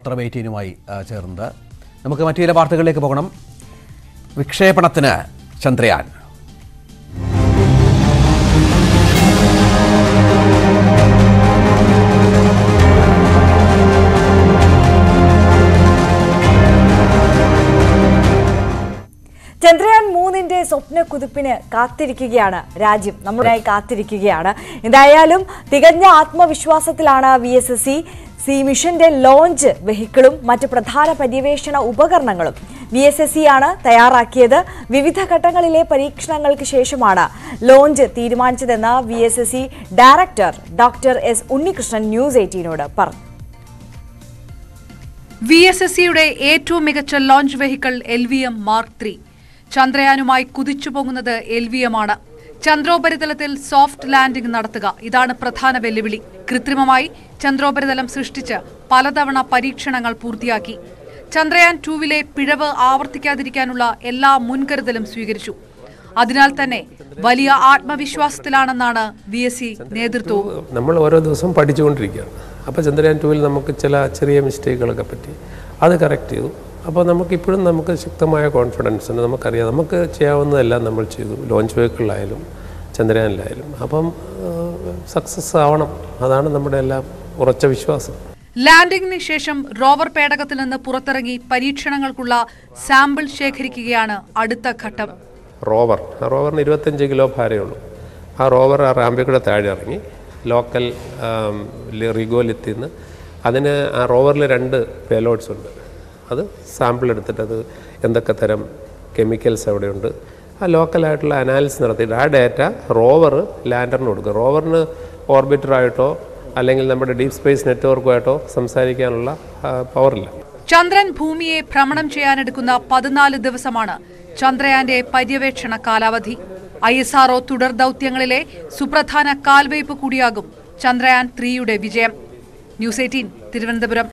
പത്രം എയ്റ്റീനുമായി ആ, ചേർന്നത് നമുക്ക് മറ്റു ചില വാർത്തകളിലേക്ക് പോകണം വിക്ഷേപണത്തിന് ചന്ദ്രയാൻ ചന്ദ്രയാൻ മൂന്നിന്റെ സ്വപ്ന കുതിപ്പിന് കാത്തിരിക്കുകയാണ് രാജ്യം നമ്മളിനായി കാത്തിരിക്കുകയാണ് എന്തായാലും തികഞ്ഞ ആത്മവിശ്വാസത്തിലാണ് V S S C C മിഷന്റെ ലോഞ്ച് വെഹിക്കിളും മറ്റ് പ്രധാന പര്യവേഷണ ഉപകരണങ്ങളും വി എസ് എസ് സി ആണ് തയ്യാറാക്കിയത് വിവിധ ഘട്ടങ്ങളിലെ പരീക്ഷണങ്ങൾക്ക് ശേഷമാണ് ലോഞ്ച് തീരുമാനിച്ചതെന്ന് V S S C director doctor S Unnikrishnan news എയ്റ്റീനോട് പറഞ്ഞു വി എസ് എസ് സിയുടെ ഏറ്റവും മികച്ച launch vehicle L V M mark three ചന്ദ്രയാനുമായി കുതിച്ചു പോകുന്നത് എൽ വി എം ആണ് ചന്ദ്രോപരിതലത്തിൽ സോഫ്റ്റ് ലാൻഡിംഗ് നടത്തുക ഇതാണ് പ്രധാന വെല്ലുവിളി കൃത്രിമമായി ചന്ദ്രോപരിതലം സൃഷ്ടിച്ച് പലതവണ പരീക്ഷണങ്ങൾ പൂർത്തിയാക്കി ചന്ദ്രയാൻ ടൂവിലെ പിഴവ് ആവർത്തിക്കാതിരിക്കാനുള്ള എല്ലാ മുൻകരുതലും സ്വീകരിച്ചു അതിനാൽ തന്നെ വലിയ ആത്മവിശ്വാസത്തിലാണെന്നാണ് വി എസ് സി നേതൃത്വവും നമ്മൾ ഓരോ ദിവസവും പഠിച്ചുകൊണ്ടിരിക്കുകയാണ് അപ്പോൾ ചന്ദ്രയാൻ ടൂവിൽ നമുക്ക് ചില ചെറിയ മിസ്റ്റേക്കുകളൊക്കെ പറ്റി അത് കറക്റ്റ് ചെയ്തു അപ്പോൾ നമുക്കിപ്പോഴും നമുക്ക് ശക്തമായ കോൺഫിഡൻസ് ഉണ്ട് നമുക്കറിയാം നമുക്ക് ചെയ്യാവുന്നതെല്ലാം നമ്മൾ ചെയ്തു ലോഞ്ച് വെഹിക്കിളിലായാലും ചന്ദ്രയാനിലായാലും അപ്പം സക്സസ് ആവണം അതാണ് നമ്മുടെ എല്ലാം ഉറച്ച വിശ്വാസം ലാൻഡിംഗിന് ശേഷം റോവർ പേടകത്തിൽ നിന്ന് പുറത്തിറങ്ങി പരീക്ഷണങ്ങൾക്കുള്ള സാമ്പിൾ ശേഖരിക്കുകയാണ് അടുത്ത ഘട്ടം റോവർ ആ റോവറിന് ഇരുപത്തഞ്ച് കിലോ ഭാരമുള്ളൂ ആ റോവർ ആ റാമ്പിൽ കൂടെ താഴെ ഇറങ്ങി ലോക്കൽ റിഗോലെത്തിൽ നിന്ന് അതിന് ആ റോവറിൽ രണ്ട് പേലോഡ്സ് ഉണ്ട് അത് സാമ്പിൾ എടുത്തിട്ട് അത് എന്തൊക്കെ തരം കെമിക്കൽസ് അവിടെയുണ്ട് ആ ലോക്കലായിട്ടുള്ള അനാലിസിസ് നടത്തിയിട്ട് ആ ഡാറ്റ റോവർ ലാൻഡറിന് കൊടുക്കും റോവറിന് ഓർബിറ്ററായിട്ടോ അല്ലെങ്കിൽ നമ്മുടെ ഡീപ് സ്പേസ് നെറ്റ്വർക്കുമായിട്ടോ സംസാരിക്കാനുള്ള പവറില്ല ചന്ദ്രൻ ഭൂമിയെ ഭ്രമണം ചെയ്യാനെടുക്കുന്ന പതിനാല് ദിവസമാണ് ചന്ദ്രയാന്റെ പര്യവേക്ഷണ കാലാവധി ഐ എസ് ആർഒ തുടർ ദൗത്യങ്ങളിലെ സുപ്രധാന കാൽവയ്പ് കൂടിയാകും ചന്ദ്രയാൻ ത്രീയുടെ വിജയം ന്യൂസ് എയ്റ്റീൻ തിരുവനന്തപുരം